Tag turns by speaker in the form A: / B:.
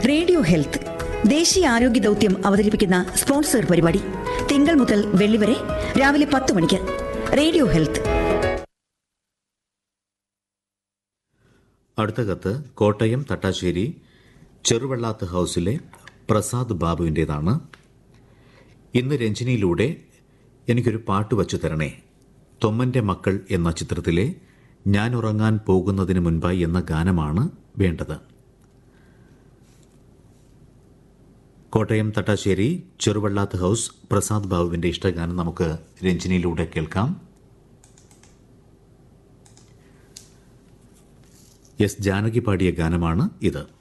A: radio health ദേശീയ ആരോഗ്യ ദൗത്യം അവതരിപ്പിക്കുന്ന സ്പോൺസർ പരിപാടി തിങ്കൾ മുതൽ വെള്ളി വരെ രാവിലെ പത്ത് മണിക്ക് റേഡിയോ ഹെൽത്ത്
B: അടുത്ത കത്ത് കോട്ടയം തട്ടാശ്ശേരി ചെറുവള്ളാത്ത് ഹൌസിലെ പ്രസാദ് ബാബുവിൻ്റെതാണ് ഇന്ന് രഞ്ജിനിയിലൂടെ എനിക്കൊരു പാട്ട് വച്ചു തരണേ തൊമ്മന്റെ മക്കൾ എന്ന ചിത്രത്തിലെ ഞാൻ ഉറങ്ങാൻ പോകുന്നതിന് മുൻപായി എന്ന ഗാനമാണ് വേണ്ടത് കോട്ടയം തട്ടാശ്ശേരി ചെറുവള്ളാത്ത് ഹൌസ് പ്രസാദ് ബാബുവിന്റെ ഇഷ്ടഗാനം നമുക്ക് രഞ്ജിനിയിലൂടെ കേൾക്കാം എസ് ജാനകി പാടിയ ഗാനമാണ് ഇത്